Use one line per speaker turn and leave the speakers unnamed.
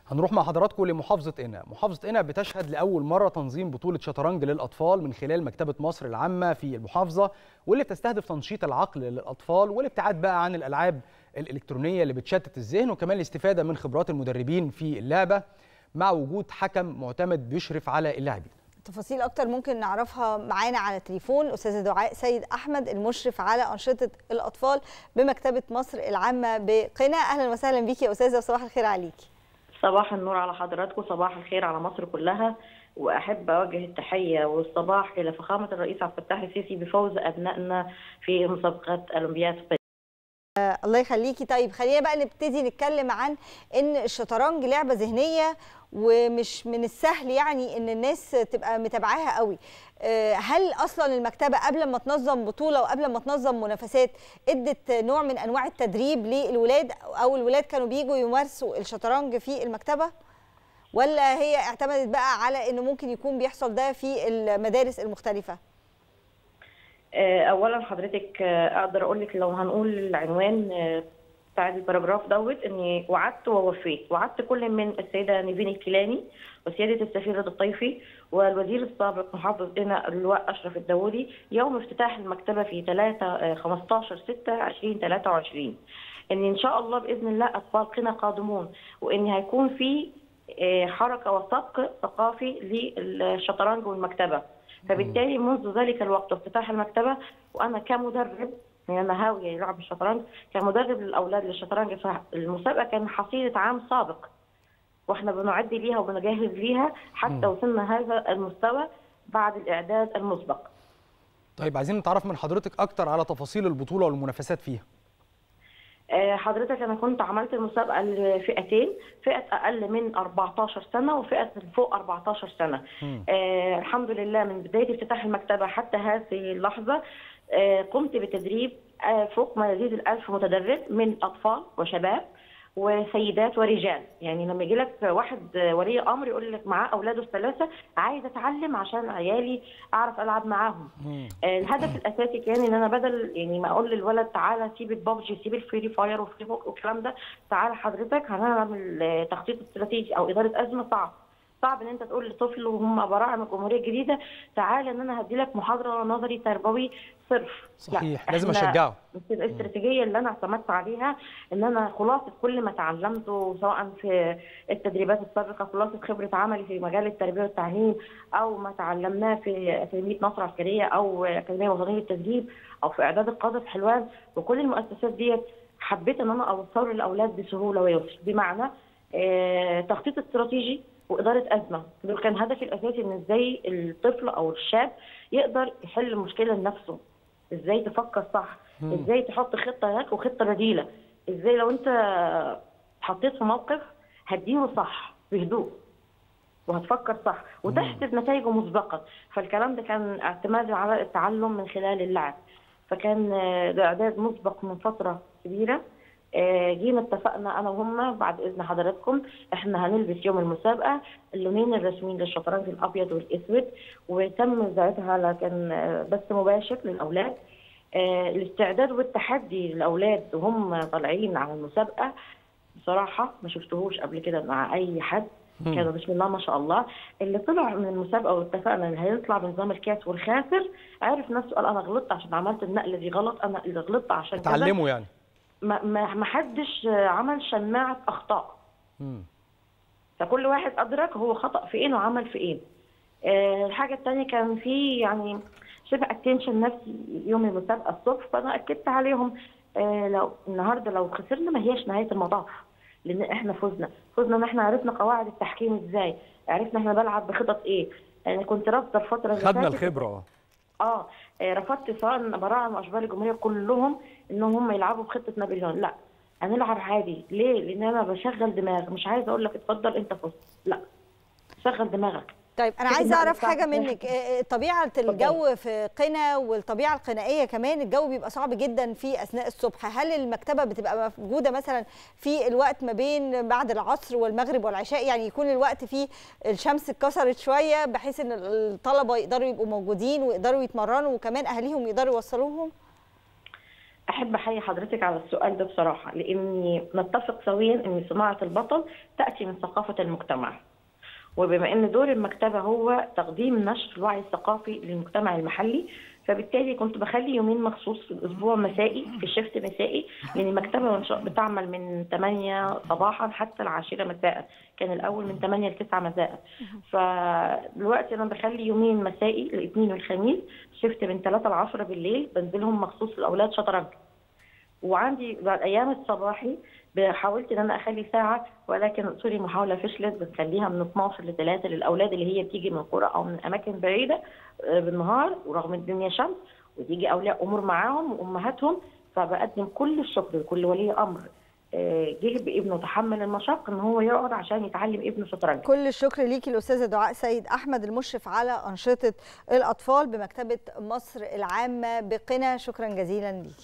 هنروح مع حضراتكم لمحافظة قنا، محافظة قنا بتشهد لأول مرة تنظيم بطولة شطرنج للأطفال من خلال مكتبة مصر العامة في المحافظة واللي بتستهدف تنشيط العقل للأطفال والابتعاد بقى عن الألعاب الإلكترونية اللي بتشتت الذهن وكمان الاستفادة من خبرات المدربين في اللعبة مع وجود حكم معتمد بيشرف على اللاعبين.
تفاصيل اكتر ممكن نعرفها معانا على التليفون الاستاذه دعاء سيد احمد المشرف على انشطه الاطفال بمكتبه مصر العامه بقنا اهلا وسهلا بيكي يا استاذه وصباح الخير عليكي
صباح النور على حضراتكم صباح الخير على مصر كلها واحب اوجه التحيه والصباح الى فخامه الرئيس عبد الفتاح السيسي بفوز ابنائنا في مسابقه اولمبياد قنا
آه الله يخليكي طيب خلينا بقى نبتدي نتكلم عن ان الشطرنج لعبه ذهنيه ومش من السهل يعني ان الناس تبقى متابعاها قوي آه هل اصلا المكتبه قبل ما تنظم بطوله وقبل ما تنظم منافسات ادت نوع من انواع التدريب للولاد او الولاد كانوا بيجوا يمارسوا الشطرنج في المكتبه ولا هي اعتمدت بقى على انه ممكن يكون بيحصل ده في المدارس المختلفه
اولا حضرتك اقدر اقول لك لو هنقول العنوان بتاع الباراجراف دوت اني وعدت ووفيت وعدت كل من السيده نيفين الكيلاني وسياده السفير رضا الطيفي والوزير السابق محافظ قنا اللواء اشرف الداوودي يوم افتتاح المكتبه في 3 15 6 2023 ان ان شاء الله باذن الله اطفال قنا قادمون وان هيكون في حركه وسبق ثقافي للشطرنج والمكتبه فبالتالي منذ ذلك الوقت افتتاح المكتبه وانا كمدرب يعني انا هاويه لعب الشطرنج كمدرب للاولاد للشطرنج فالمسابقه كان حصيله عام سابق واحنا بنعد ليها وبنجهز ليها حتى وصلنا هذا المستوى بعد الاعداد المسبق.
طيب عايزين نتعرف من حضرتك اكتر على تفاصيل البطوله والمنافسات فيها.
حضرتك انا كنت عملت المسابقه لفئتين فئه اقل من 14 سنه وفئه فوق 14 سنه آه الحمد لله من بدايه افتتاح المكتبه حتى هذه اللحظه آه قمت بتدريب آه فوق ما يزيد الألف متدرب من أطفال وشباب وسيدات ورجال يعني لما يجي لك واحد ولي امر يقول لك معاه اولاده الثلاثه عايز اتعلم عشان عيالي اعرف العب معاهم آه الهدف الاساسي كان ان انا بدل يعني ما اقول للولد تعالى سيب الببجي سيب الفري فاير والفيسبوك والكلام ده تعالى حضرتك هنعمل تخطيط استراتيجي او اداره ازمه صعب صعب ان انت تقول لطفل وهم براعم الجمهوريه الجديده تعالى ان انا هدي لك محاضره نظري تربوي صرف
صحيح لازم اشجعه
الاستراتيجيه اللي انا اعتمدت عليها ان انا خلاصه كل ما تعلمته سواء في التدريبات السابقه خلاصه خبره عملي في مجال التربيه والتعليم او ما تعلمناه في اكاديميه نصر عسكريه او اكاديميه وطنيه للتدريب او في اعداد القاده في حلوان وكل المؤسسات ديت حبيت ان انا اوصله للاولاد بسهوله ويسر بمعنى اه تخطيط استراتيجي واداره ازمه دول كان هدفي الاساسي ان ازاي الطفل او الشاب يقدر يحل المشكله لنفسه ازاي تفكر صح مم. ازاي تحط خطه لك وخطه بديله ازاي لو انت حطيت في موقف هتديره صح بهدوء وهتفكر صح وتحسب نتائجه مسبقا فالكلام ده كان اعتمادي على التعلم من خلال اللعب فكان ده اعداد مسبق من فتره كبيره جينا اتفقنا انا وهم بعد اذن حضراتكم احنا هنلبس يوم المسابقه اللونين الرسميين للشطرنج الابيض والاسود وتم ساعتها لكن بث مباشر للاولاد الاستعداد والتحدي للاولاد وهم طالعين على المسابقه بصراحه ما شفتهوش قبل كده مع اي حد كانوا بسم الله ما شاء الله اللي طلع من المسابقه واتفقنا ان هيطلع بنظام الكاس والخاسر عرف نفسه قال انا غلطت عشان عملت النقله دي غلط انا اللي غلطت عشان
اتعلموا يعني
ما ما حدش عمل شماعه اخطاء
مم.
فكل واحد ادرك هو خطا في ايه وعمل في ايه آه الحاجه الثانيه كان في يعني شبه اتنشن نفسي يوم المسابقه الصبح فانا اكدت عليهم آه لو النهارده لو خسرنا ما هياش نهايه المطاف لان احنا فزنا فزنا ان احنا عرفنا قواعد التحكيم ازاي عرفنا احنا بلعب بخطط ايه انا يعني كنت رافضه الفتره اللي
خدنا الخبره
اه رفضت سواء براعم واشبال الجمهوريه كلهم انهم هم يلعبوا بخطه نابليون لا هنلعب عادي ليه لان انا بشغل دماغ مش عايزه اقول لك اتفضل انت فزت لا شغل دماغك
طيب انا عايزه اعرف حاجه منك طبيعه الجو في قنا والطبيعه القنائيه كمان الجو بيبقى صعب جدا في اثناء الصبح هل المكتبه بتبقى موجوده مثلا في الوقت ما بين بعد العصر والمغرب والعشاء يعني يكون الوقت فيه الشمس اتكسرت شويه بحيث ان الطلبه يقدروا يبقوا موجودين ويقدروا يتمرنوا وكمان اهاليهم يقدروا يوصلوهم
احب احيي حضرتك على السؤال ده بصراحه لاني نتفق سويا ان صناعه البطل تاتي من ثقافه المجتمع وبما ان دور المكتبه هو تقديم نشر الوعي الثقافي للمجتمع المحلي فبالتالي كنت بخلي يومين مخصوص في الاسبوع مسائي في شيفت مسائي لان المكتبه بتعمل من 8 صباحا حتى العاشره مساء كان الاول من 8 ل 9 مساء فدلوقتي انا بخلي يومين مسائي الاثنين والخميس شيفت من 3 ل 10 بالليل بنزلهم مخصوص لاولاد شطرنج وعندي بعد ايام الصباحي حاولت ان انا اخلي ساعه ولكن سوري محاوله فشلت بنخليها من 12 ل 3 للاولاد اللي هي بتيجي من قرى او من اماكن بعيده بالنهار ورغم الدنيا شمس وتيجي اولياء امور معاهم وامهاتهم فبقدم كل الشكر لكل ولي امر جه بابنه تحمل المشق ان هو يقعد عشان يتعلم ابنه شطرنج
كل الشكر ليكي الاستاذه دعاء سيد احمد المشرف على انشطه الاطفال بمكتبه مصر العامه بقنا شكرا جزيلا ليكي